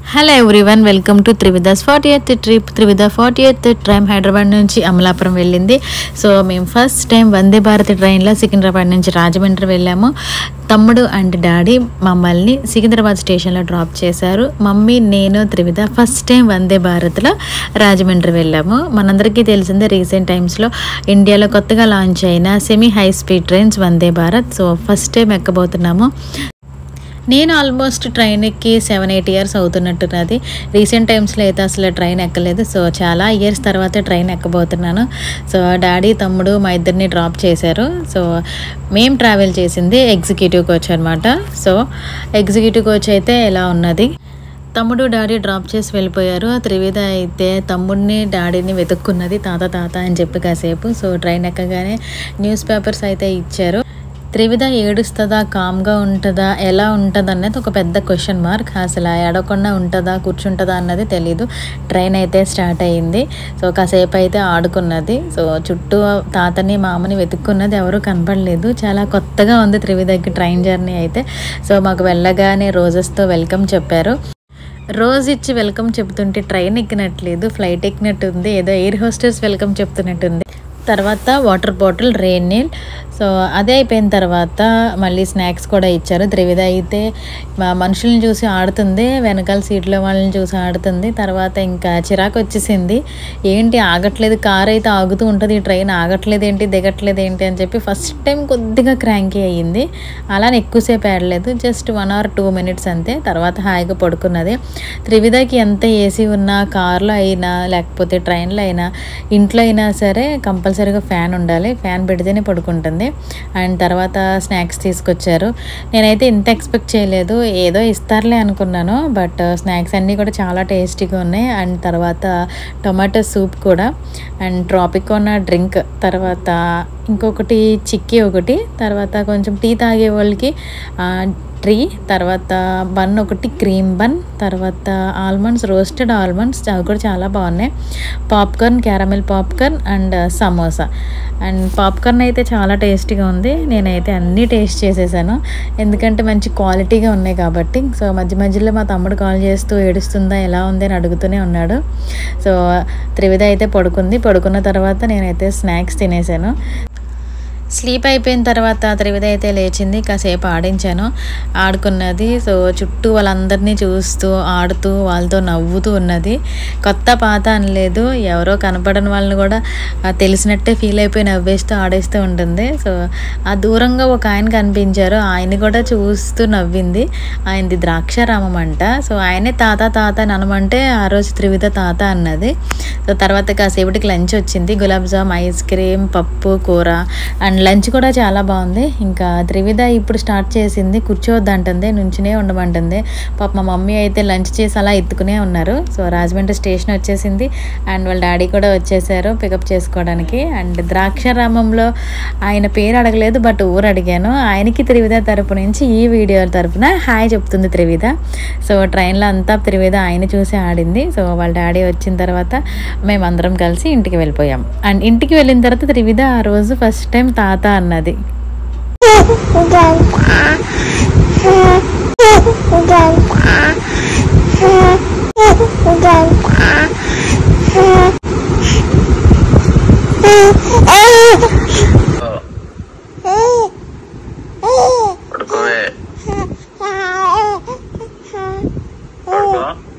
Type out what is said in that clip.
hello everyone welcome to Trividha's forty eighth trip Trividha forty eighth train Hyderabad నుంచి అమలాపురం వెళ్ళింది so మేము first time వందే భారత్ ట్రైన్లో సికింద్రాబాద్ నుంచి రాజమండ్రి వెళ్ళాము తమ్ముడు అండ్ డాడీ మమ్మల్ని సికింద్రాబాద్ స్టేషన్లో డ్రాప్ చేశారు మమ్మీ నేను త్రివిధ ఫస్ట్ టైం వందే భారత్లో రాజమండ్రి వెళ్ళాము మనందరికీ తెలిసిందే రీసెంట్ టైమ్స్లో ఇండియాలో కొత్తగా లాంచ్ అయిన semi high speed trains Vande Bharat so first time ఎక్కబోతున్నాము నేను ఆల్మోస్ట్ ట్రైన్ ఎక్కి సెవెన్ ఎయిట్ ఇయర్స్ అవుతున్నట్టున్నది రీసెంట్ టైమ్స్లో అయితే అసలు ట్రైన్ ఎక్కలేదు సో చాలా ఇయర్స్ తర్వాత ట్రైన్ ఎక్కబోతున్నాను సో డాడీ తమ్ముడు మా ఇద్దరిని డ్రాప్ చేశారు సో మేము ట్రావెల్ చేసింది ఎగ్జిక్యూటివ్ కోచ్ అనమాట సో ఎగ్జిక్యూటివ్ కోచ్ అయితే ఎలా ఉన్నది తమ్ముడు డాడీ డ్రాప్ చేసి వెళ్ళిపోయారు త్రివిధ అయితే తమ్ముడిని డాడీని వెతుక్కున్నది తాత తాత అని చెప్పి కాసేపు సో ట్రైన్ ఎక్కగానే న్యూస్ పేపర్స్ అయితే ఇచ్చారు త్రివిధ ఏడుస్తుందా కామ్గా ఉంటుందా ఎలా ఉంటుంది అన్నది ఒక పెద్ద క్వశ్చన్ మార్క్ అసలు ఏడవకుండా ఉంటుందా కూర్చుంటుందా అన్నది తెలీదు ట్రైన్ అయితే స్టార్ట్ అయ్యింది సో కాసేపు అయితే ఆడుకున్నది సో చుట్టూ తాతని మామని వెతుక్కున్నది ఎవరు కనపడలేదు చాలా కొత్తగా ఉంది త్రివిధకి ట్రైన్ జర్నీ అయితే సో మాకు వెళ్ళగానే రోజెస్తో వెల్కమ్ చెప్పారు రోజు ఇచ్చి వెల్కమ్ చెప్తుంటే ట్రైన్ ఎక్కినట్లేదు ఫ్లైట్ ఎక్కినట్టు ఉంది ఏదో ఎయిర్ హోస్టెస్ వెల్కమ్ చెప్తున్నట్టుంది తర్వాత water bottle rail Neer so అదే అయిపోయిన తర్వాత మళ్ళీ స్నాక్స్ కూడా ఇచ్చారు త్రివిధ అయితే మా మనుషుల్ని చూసి ఆడుతుంది వెనకాల సీట్లో వాళ్ళని చూసి ఆడుతుంది తర్వాత ఇంకా చిరాకు వచ్చేసింది ఏంటి ఆగట్లేదు కార్ అయితే ఆగుతూ ఉంటుంది ఈ ట్రైన్ ఆగట్లేదు ఏంటి దిగట్లేదు ఏంటి అని చెప్పి ఫస్ట్ టైం కొద్దిగా క్రాంకీ అయ్యింది అలానే ఎక్కువసేపు ఆడలేదు just one hour two minutes అంతే తర్వాత హాయిగా పడుకున్నది త్రివిధకి ఎంత ఏసీ ఉన్నా కార్లో అయినా లేకపోతే ట్రైన్లో అయినా ఇంట్లో అయినా సరే కంపల్సరీగా ఫ్యాన్ ఉండాలి ఫ్యాన్ పెడితేనే పడుకుంటుంది అండ్ తర్వాత స్నాక్స్ తీసుకొచ్చారు నేనైతే ఇంత ఎక్స్పెక్ట్ చేయలేదు ఏదో ఇస్తారులే అనుకున్నాను బట్ స్నాక్స్ అన్నీ కూడా చాలా టేస్టీగా ఉన్నాయి అండ్ తర్వాత టొమాటో సూప్ కూడా అండ్ ట్రాపికోనా డ్రింక్ తర్వాత ఇంకొకటి చిక్కీ ఒకటి తర్వాత కొంచెం టీ తాగే వాళ్ళకి ఆ, ట్రీ తర్వాత బన్ ఒకటి క్రీమ్ బన్ తర్వాత ఆల్మండ్స్ రోస్టెడ్ ఆల్మండ్స్ అవి కూడా చాలా బాగున్నాయి popcorn caramel popcorn and samosa and popcorn అయితే చాలా టేస్టీగా ఉంది నేనైతే అన్నీ టేస్ట్ చేసేసాను ఎందుకంటే మంచి క్వాలిటీగా ఉన్నాయి కాబట్టి సో మధ్య మధ్యలో మా తమ్ముడు కాల్ చేస్తూ ఏడుస్తుందా ఎలా ఉంది అని అడుగుతూనే ఉన్నాడు సో త్రివిధ అయితే పడుకుంది పడుకున్న తర్వాత నేనైతే స్నాక్స్ తినేసాను స్లీప్ అయిపోయిన తర్వాత త్రివిధ అయితే లేచింది కాసేపు ఆడించాను ఆడుకున్నది సో చుట్టూ వాళ్ళందరినీ చూస్తూ ఆడుతూ వాళ్ళతో నవ్వుతూ ఉన్నది కొత్త పాత అనలేదు ఎవరో కనపడని వాళ్ళని కూడా ఆ, తెలిసినట్టే ఫీల్ అయిపోయి నవ్వేస్తూ ఆడేస్తూ ఉంటుంది సో ఆ దూరంగా ఒక ఆయన కనిపించారు ఆయన్ని కూడా చూస్తూ నవ్వింది ఆయనది ద్రాక్షారామం అంట సో ఆయనే తాత తాత అని అనమంటే ఆ రోజు త్రివిధ తాత అన్నది సో తర్వాత కాసేపటికి లంచ్ వచ్చింది గులాబ్ జామ్ ఐస్ క్రీమ్ పప్పు కూర అండ్ లంచ్ కూడా చాలా బాగుంది ఇంకా త్రివిధ ఇప్పుడు స్టార్ట్ చేసింది కూర్చోవద్దంటుంది నుంచునే ఉండమంటుంది పాప మా మమ్మీ అయితే లంచ్ చేసి అలా ఎత్తుకునే ఉన్నారు సో రాజమండ్రి స్టేషన్ వచ్చేసింది అండ్ వాళ్ళ డాడీ కూడా వచ్చేసారు పికప్ చేసుకోవడానికి అండ్ ద్రాక్షారామంలో ఆయన పేరు అడగలేదు బట్ ఊరు అడిగాను ఆయనకి త్రివిధ తరపు నుంచి ఈ వీడియో తరపున హాయ్ చెప్తుంది త్రివిధ సో ట్రైన్లో అంతా త్రివిధ ఆయన చూసి ఆడింది సో వాళ్ళ డాడీ వచ్చిన తర్వాత మేమందరం కలిసి ఇంటికి వెళ్ళిపోయాం అండ్ ఇంటికి వెళ్ళిన తర్వాత త్రివిధ ఆ రోజు ఫస్ట్ టైం తాత అన్నది పడుకోవే పడుకో